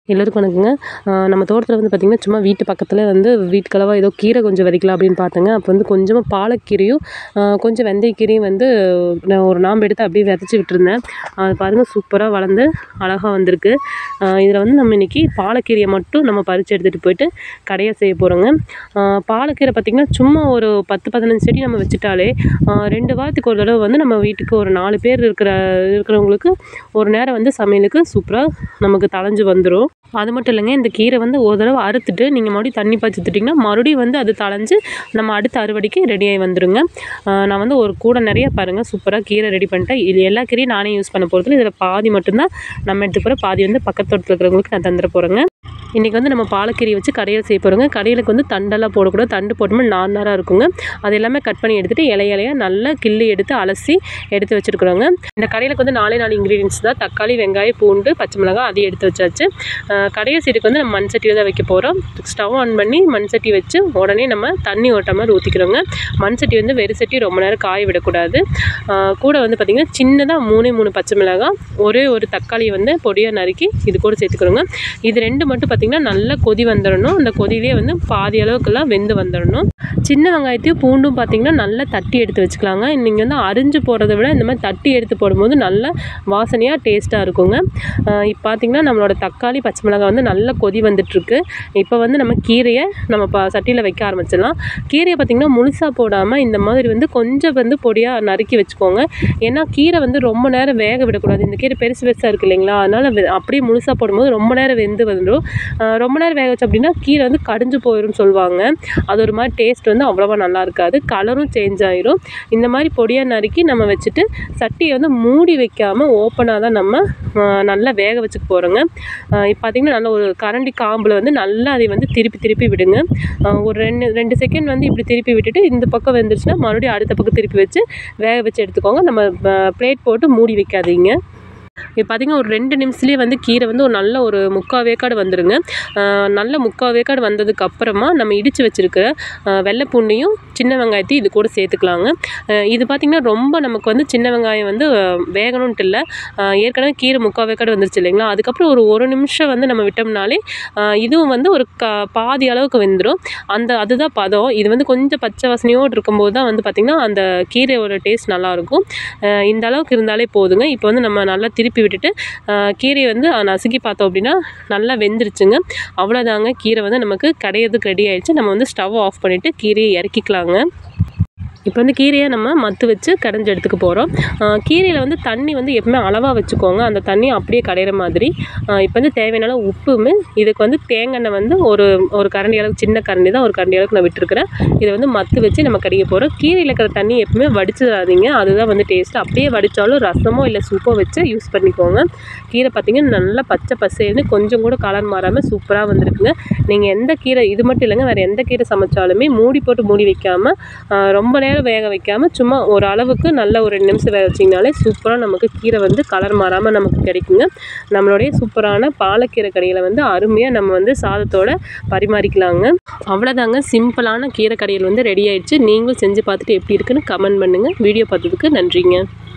எல்லோருக்கும் வணக்கங்க ஆஹ் நம்ம தோட்டத்தில் வந்து பார்த்திங்கன்னா சும்மா வீட்டு பக்கத்தில் வந்து வீட்டுக்களவாக ஏதோ கீரை கொஞ்சம் விதைக்கலாம் அப்படின்னு பார்த்தேங்க அப்போ வந்து கொஞ்சமாக பாலக்கீரையும் ஆஹ் கொஞ்சம் வெந்தயக்கீரையும் வந்து நான் ஒரு நாம்பு எடுத்து அப்படியே விதைச்சி விட்டுருந்தேன் அது பாருங்கள் சூப்பராக வளர்ந்து அழகாக வந்திருக்கு இதில் வந்து நம்ம இன்றைக்கி பாலக்கீரையை மட்டும் நம்ம பறித்து எடுத்துகிட்டு போயிட்டு கடையை செய்ய போகிறோங்க பாலக்கீரை பார்த்திங்கன்னா சும்மா ஒரு பத்து பதினஞ்சு செடி நம்ம வச்சுட்டாலே ஆஹ் ரெண்டு வாரத்துக்கு ஒரு தடவை வந்து நம்ம வீட்டுக்கு ஒரு நாலு பேர் இருக்கிற இருக்கிறவங்களுக்கு ஒரு நேரம் வந்து சமையலுக்கு சூப்பராக நமக்கு தளைஞ்சு வந்துடும் அது மட்டும் இல்லைங்க இந்த கீரை வந்து ஒரு தடவை அறுத்துட்டு நீங்கள் மறுபடியும் தண்ணி பாய்ச்சி ஊற்றிட்டிங்கன்னா மறுபடியும் வந்து அது தளைஞ்சு நம்ம அடுத்த அறுவடைக்கு ரெடியாகி வந்துருங்க ஆஹ் நான் வந்து ஒரு கூடை நிறைய பாருங்கள் சூப்பராக கீரை ரெடி பண்ணிட்டேன் இது எல்லா கீரையும் நானே யூஸ் பண்ண போகிறதுல இதில் பாதி மட்டும்தான் நம்ம எடுத்து போகிற பாதி வந்து பக்கத்து தோட்டத்தில் இருக்கிறவங்களுக்கு நான் தந்துட போகிறேங்க இன்றைக்கி வந்து நம்ம பாலக்கீரை வச்சு கடையில் செய்ய போகிறோங்க கடையிலுக்கு வந்து தண்டெல்லாம் போடக்கூடாது தண்டு போட்டோம்னா நார் நாராக இருக்குங்க அது எல்லாமே கட் பண்ணி எடுத்துகிட்டு இலை இலையாக நல்லா கிள்ளி எடுத்து அலசி எடுத்து வச்சுருக்குறோங்க இந்த கடையிலுக்கு வந்து நாலே நாலு இன்க்ரீடியன்ஸ் தான் தக்காளி வெங்காயம் பூண்டு பச்சை மிளகாய் அதையும் எடுத்து வச்சாச்சு ஆஹ் கடையை சைடுக்கு வந்து நம்ம மண் சட்டியில் தான் வைக்க போகிறோம் ஸ்டவ் ஆன் பண்ணி மண் சட்டி வச்சு உடனே நம்ம தண்ணி ஓட்ட மாதிரி ஊற்றிக்கிறோங்க மண் சட்டி வந்து வெறு சட்டி ரொம்ப நேரம் காய விடக்கூடாது ஆஹ் கூட வந்து பார்த்திங்கன்னா சின்னதாக மூணே மூணு பச்சை மிளகாய் ஒரே ஒரு தக்காளியை வந்து பொடியாக நறுக்கி இது கூட சேர்த்துக்கிறோங்க இது ரெண்டு மட்டும் பார்த்திங்கன்னா நல்லா கொதி வந்துடணும் அந்த கொதியிலே வந்து பாதி அளவுக்குலாம் வெந்து வந்துடணும் சின்ன வெங்காயத்தையும் பூண்டும் பார்த்திங்கன்னா நல்லா தட்டி எடுத்து வச்சுக்கலாங்க நீங்கள் வந்து அரிஞ்சு போடுறத விட இந்த மாதிரி தட்டி எடுத்து போடும்போது நல்ல வாசனையாக டேஸ்ட்டாக இருக்குங்க ஆஹ் இப்போ பார்த்திங்கன்னா நம்மளோட தக்காளி பச்சை மிளகாய் வந்து நல்லா கொதி வந்துட்டுருக்கு இப்போ வந்து நம்ம கீரையை நம்ம ப சட்டியில் வைக்க ஆரம்பிச்சிடலாம் கீரையை பார்த்திங்கன்னா முழுசாக போடாமல் இந்த மாதிரி வந்து கொஞ்சம் வந்து பொடியாக நறுக்கி வச்சுக்கோங்க ஏன்னா கீரை வந்து ரொம்ப நேரம் வேக விடக்கூடாது இந்த கீரை பெருசு பெருசாக இருக்குது இல்லைங்களா அதனால் வெ- அப்படியே முழுசாக போடும்போது ரொம்ப நேரம் வெந்து வந்துடும் ஆஹ் ரொம்ப நேரம் வேக வச்சு அப்படின்னா கீரை வந்து கடிஞ்சு போயிடும்னு சொல்லுவாங்க அது ஒரு மாதிரி டேஸ்ட் வந்து அவ்வளோவா நல்லா இருக்காது கலரும் சேஞ்ச் ஆயிரும் இந்த மாதிரி பொடியாக நறுக்கி நம்ம வச்சுட்டு சட்டியை வந்து மூடி வைக்காமல் ஓப்பனாக தான் நம்ம ஆஹ் நல்லா வேக வச்சுக்க போகிறோங்க இப்போ பார்த்திங்கன்னா நல்ல ஒரு கரண்டி காம்பில் வந்து நல்லா அதை வந்து திருப்பி திருப்பி விடுங்க ஆஹ் ஒரு ரெண்டு ரெண்டு செகண்ட் வந்து இப்படி திருப்பி விட்டுட்டு இந்த பக்கம் வெந்துருச்சுன்னா மறுபடியும் அடுத்த பக்கம் திருப்பி வச்சு வேக வச்சு எடுத்துக்கோங்க நம்ம பிளேட் போட்டு மூடி வைக்காதீங்க இப்போ பார்த்திங்கன்னா ஒரு ரெண்டு நிமிஷத்துலேயே வந்து கீரை வந்து ஒரு நல்ல ஒரு முக்கால் வேக்காடு வந்துருங்க ஆஹ் நல்ல முக்கால் வேக்காடு வந்ததுக்கு அப்புறமா நம்ம இடித்து வச்சுருக்கிற வெள்ளை பூண்டையும் சின்ன வெங்காயத்தையும் இது கூட சேர்த்துக்கலாங்க ஆஹ் இது பார்த்திங்கன்னா ரொம்ப நமக்கு வந்து சின்ன வெங்காயம் வந்து ஆஹ் வேகணுன்ட்டு இல்லை ஆஹ் ஏற்கனவே கீரை முக்கால் வேக்காடு வந்துருச்சு இல்லைங்களா அதுக்கப்புறம் ஒரு ஒரு நிமிஷம் வந்து நம்ம விட்டோம்னாலே ஆஹ் இதுவும் வந்து ஒரு க பாதி அளவுக்கு வெந்துடும் அந்த அதுதான் பதம் இது வந்து கொஞ்சம் பச்சை வாசனையோடு இருக்கும்போது தான் வந்து பார்த்திங்கன்னா அந்த கீரையோட டேஸ்ட் நல்லாயிருக்கும் ஆஹ் இந்த அளவுக்கு இருந்தாலே போதுங்க இப்போ வந்து நம்ம நல்லா திருப்பி விட்டுட்டு ஆஹ் கீரையை வந்து நசுக்கி பார்த்தோம் அப்படின்னா நல்லா வெந்துருச்சுங்க அவ்வளோதாங்க கீரை வந்து நமக்கு கடையிறதுக்கு ரெடி ஆயிடுச்சு நம்ம வந்து ஸ்டவ் ஆஃப் பண்ணிவிட்டு கீரையை இறக்கிக்கலாங்க இப்போ வந்து கீரையை நம்ம மத்து வச்சு கடைஞ்சி எடுத்துக்க போகிறோம் கீரையில் வந்து தண்ணி வந்து எப்பவுமே அளவாக வச்சுக்கோங்க அந்த தண்ணி அப்படியே கடையிற மாதிரி இப்போ வந்து தேவையான அளவு உப்புமே இதுக்கு வந்து தேங்காய் வந்து ஒரு ஒரு கரண்டி அளவுக்கு சின்ன கரண்டி தான் ஒரு கரண்டி அளவுக்கு நான் விட்டுருக்கிறேன் இதை வந்து மத்து வச்சு நம்ம கடிக்க போகிறோம் கீரையில் இருக்கிற தண்ணி எப்பவுமே வடிச்சிடாதீங்க அதுதான் வந்து டேஸ்ட் அப்படியே வடித்தாலும் ரசமோ இல்லை சூப்போ வச்சு யூஸ் பண்ணிக்கோங்க கீரை பார்த்தீங்கன்னா நல்லா பச்சை பசேல்னு கொஞ்சம் கூட கலர் மாறாமல் சூப்பராக வந்திருக்குங்க நீங்கள் எந்த கீரை இது மட்டும் இல்லைங்க வேறு எந்த கீரை சமைச்சாலுமே மூடி போட்டு மூடி வைக்காமல் ரொம்ப நேரம் வேக வைக்காமல் சும்மா ஒரு அளவுக்கு நல்ல ஒரு ரெண்டு நிமிஷம் வேக வச்சிங்கனாலே சூப்பராக நமக்கு கீரை வந்து கலர் மாறாமல் நமக்கு கிடைக்குங்க நம்மளுடைய சூப்பரான பாலக்கீரை கடையில் வந்து அருமையாக நம்ம வந்து சாதத்தோட பரிமாறிக்கலாங்க அவ்வளோதாங்க சிம்பிளான கீரை கடையில் வந்து ரெடி ஆயிடுச்சு நீங்களும் செஞ்சு பார்த்துட்டு எப்படி இருக்குன்னு கமெண்ட் பண்ணுங்கள் வீடியோ பார்த்ததுக்கு நன்றிங்க